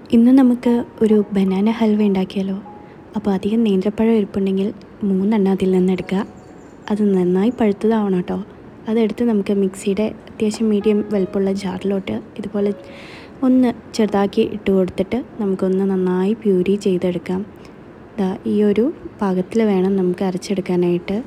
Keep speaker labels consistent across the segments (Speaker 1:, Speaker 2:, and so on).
Speaker 1: ഇന്ന് നമുക്ക് ഒരു ബനാന ഹൽവ ഉണ്ടാക്കിയാലോ അപ്പോൾ അധികം നേന്ത്രപ്പഴം ഇരിപ്പുണ്ടെങ്കിൽ മൂന്നെണ്ണം അതിൽ നിന്ന് എടുക്കുക അത് നന്നായി പഴുത്തതാവണം കേട്ടോ അതെടുത്ത് നമുക്ക് മിക്സിയുടെ അത്യാവശ്യം മീഡിയം വലുപ്പമുള്ള ജാറിലോട്ട് ഇതുപോലെ ഒന്ന് ചെറുതാക്കി ഇട്ട് കൊടുത്തിട്ട് നമുക്കൊന്ന് നന്നായി പ്യൂരി ചെയ്തെടുക്കാം ദാ ഈ ഒരു പാകത്തിൽ വേണം നമുക്ക് അരച്ചെടുക്കാനായിട്ട്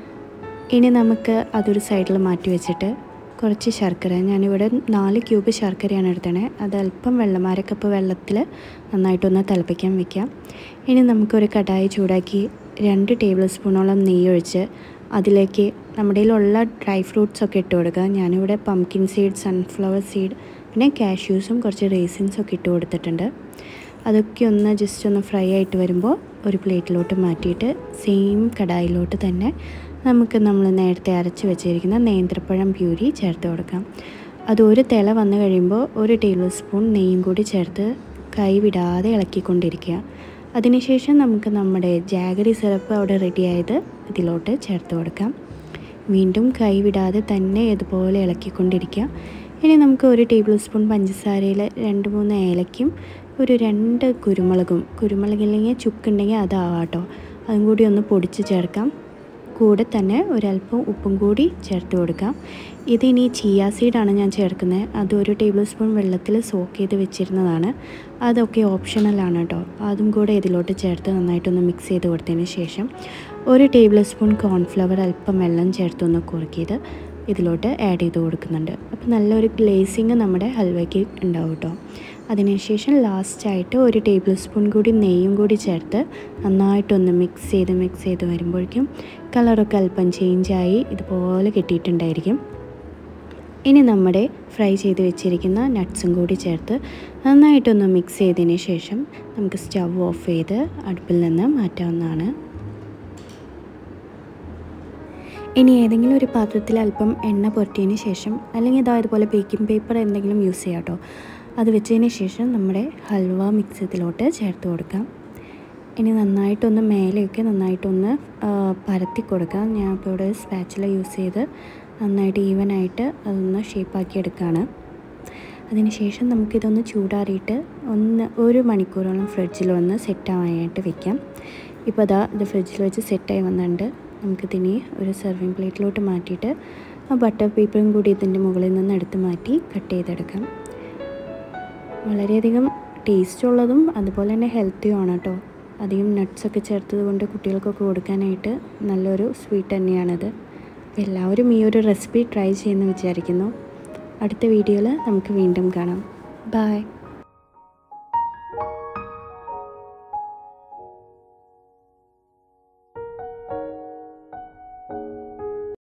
Speaker 1: ഇനി നമുക്ക് അതൊരു സൈഡിൽ മാറ്റി വെച്ചിട്ട് കുറച്ച് ശർക്കര ഞാനിവിടെ നാല് ക്യൂബ് ശർക്കരയാണ് എടുത്തത് അത് അല്പം വെള്ളം അര കപ്പ് വെള്ളത്തിൽ നന്നായിട്ടൊന്ന് തിളപ്പിക്കാൻ വെക്കാം ഇനി നമുക്കൊരു കടായി ചൂടാക്കി രണ്ട് ടേബിൾ സ്പൂണോളം നെയ്യ് ഒഴിച്ച് അതിലേക്ക് നമ്മുടെ കയ്യിലുള്ള ഡ്രൈ ഫ്രൂട്ട്സ് ഒക്കെ ഇട്ട് കൊടുക്കുക ഞാനിവിടെ പംകിൻ സീഡ് സൺഫ്ലവർ സീഡ് പിന്നെ കാഷ്യൂസും കുറച്ച് റേസിൻസും ഒക്കെ ഇട്ട് കൊടുത്തിട്ടുണ്ട് അതൊക്കെ ഒന്ന് ജസ്റ്റ് ഒന്ന് ഫ്രൈ ആയിട്ട് വരുമ്പോൾ ഒരു പ്ലേറ്റിലോട്ട് മാറ്റിയിട്ട് സെയിം കടായിലോട്ട് തന്നെ നമുക്ക് നമ്മൾ നേരത്തെ അരച്ച് വെച്ചിരിക്കുന്ന നേന്ത്രപ്പഴം പ്യൂരി ചേർത്ത് കൊടുക്കാം അത് ഒരു തിള വന്നു കഴിയുമ്പോൾ ഒരു ടേബിൾ സ്പൂൺ നെയ്യും കൂടി ചേർത്ത് കൈ വിടാതെ ഇളക്കിക്കൊണ്ടിരിക്കുക അതിനുശേഷം നമുക്ക് നമ്മുടെ ജാഗറി സിറപ്പ് അവിടെ റെഡിയായത് ഇതിലോട്ട് ചേർത്ത് കൊടുക്കാം വീണ്ടും കൈ വിടാതെ തന്നെ ഇതുപോലെ ഇളക്കിക്കൊണ്ടിരിക്കുക ഇനി നമുക്ക് ഒരു ടേബിൾ സ്പൂൺ പഞ്ചസാരയിൽ രണ്ട് മൂന്ന് ഏലയ്ക്കും ഒരു രണ്ട് കുരുമുളകും കുരുമുളകില്ലെങ്കിൽ ചുക്കുണ്ടെങ്കിൽ അതാവാട്ടോ അതും കൂടി ഒന്ന് പൊടിച്ച് ചേർക്കാം കൂടെ തന്നെ ഒരല്പം ഉപ്പും കൂടി ചേർത്ത് കൊടുക്കാം ഇതിനി ചിയ സീഡാണ് ഞാൻ ചേർക്കുന്നത് അത് ഒരു ടേബിൾ സ്പൂൺ വെള്ളത്തിൽ സോക്ക് ചെയ്ത് വെച്ചിരുന്നതാണ് അതൊക്കെ ഓപ്ഷണലാണ് കേട്ടോ അതും കൂടെ ഇതിലോട്ട് ചേർത്ത് നന്നായിട്ടൊന്ന് മിക്സ് ചെയ്ത് കൊടുത്തതിന് ശേഷം ഒരു ടേബിൾ സ്പൂൺ കോൺഫ്ലവർ അല്പം വെള്ളം ചേർത്തൊന്ന് കുറുക്കിയത് ഇതിലോട്ട് ആഡ് ചെയ്ത് കൊടുക്കുന്നുണ്ട് അപ്പോൾ നല്ലൊരു ഗ്ലേസിങ് നമ്മുടെ ഹൽവയ്ക്ക് ഉണ്ടാവും കേട്ടോ അതിനുശേഷം ലാസ്റ്റായിട്ട് ഒരു ടേബിൾ സ്പൂൺ കൂടി നെയ്യും കൂടി ചേർത്ത് നന്നായിട്ടൊന്ന് മിക്സ് ചെയ്ത് മിക്സ് ചെയ്ത് വരുമ്പോഴേക്കും കളറൊക്കെ അല്പം ചേഞ്ചായി ഇതുപോലെ കിട്ടിയിട്ടുണ്ടായിരിക്കും ഇനി നമ്മുടെ ഫ്രൈ ചെയ്ത് വെച്ചിരിക്കുന്ന നട്ട്സും കൂടി ചേർത്ത് നന്നായിട്ടൊന്ന് മിക്സ് ചെയ്തതിന് ശേഷം നമുക്ക് സ്റ്റവ് ഓഫ് ചെയ്ത് അടുപ്പിൽ നിന്ന് മാറ്റാവുന്നതാണ് ഇനി ഏതെങ്കിലും ഒരു പാത്രത്തിൽ അല്പം എണ്ണ പുരട്ടിയതിന് ശേഷം അല്ലെങ്കിൽ ഇതാ ഇതുപോലെ ബേക്കിംഗ് പേപ്പർ എന്തെങ്കിലും യൂസ് ചെയ്യാം കേട്ടോ അത് വെച്ചതിന് ശേഷം നമ്മുടെ ഹൽവ മിക്സ് ഇതിലോട്ട് ചേർത്ത് കൊടുക്കാം ഇനി നന്നായിട്ടൊന്ന് മേലെയൊക്കെ നന്നായിട്ടൊന്ന് പരത്തി കൊടുക്കാം ഞാൻ ഇപ്പോൾ ഇവിടെ സ്പാച്ചില യൂസ് ചെയ്ത് നന്നായിട്ട് ഈവനായിട്ട് അതൊന്ന് ഷേപ്പാക്കി എടുക്കുകയാണ് അതിനുശേഷം നമുക്കിതൊന്ന് ചൂടാറിയിട്ട് ഒന്ന് ഒരു മണിക്കൂറോളം ഫ്രിഡ്ജിൽ ഒന്ന് സെറ്റാവാനായിട്ട് വെക്കാം ഇപ്പോൾ അതാ ഇത് ഫ്രിഡ്ജിൽ വെച്ച് സെറ്റായി വന്നിട്ടുണ്ട് നമുക്കിതിനെ ഒരു സെർവിങ് പ്ലേറ്റിലോട്ട് മാറ്റിയിട്ട് ആ ബട്ടർ പേപ്പറും കൂടി ഇതിൻ്റെ മുകളിൽ നിന്ന് എടുത്ത് മാറ്റി കട്ട് ചെയ്തെടുക്കാം വളരെയധികം ടേസ്റ്റ് ഉള്ളതും അതുപോലെ തന്നെ ഹെൽത്തിയുമാണ് കേട്ടോ അധികം നട്ട്സൊക്കെ ചേർത്തത് കൊണ്ട് കുട്ടികൾക്കൊക്കെ കൊടുക്കാനായിട്ട് നല്ലൊരു സ്വീറ്റ് തന്നെയാണത് എല്ലാവരും ഈ ഒരു റെസിപ്പി ട്രൈ ചെയ്യുമെന്ന് വിചാരിക്കുന്നു അടുത്ത വീഡിയോയിൽ നമുക്ക് വീണ്ടും കാണാം ബായ്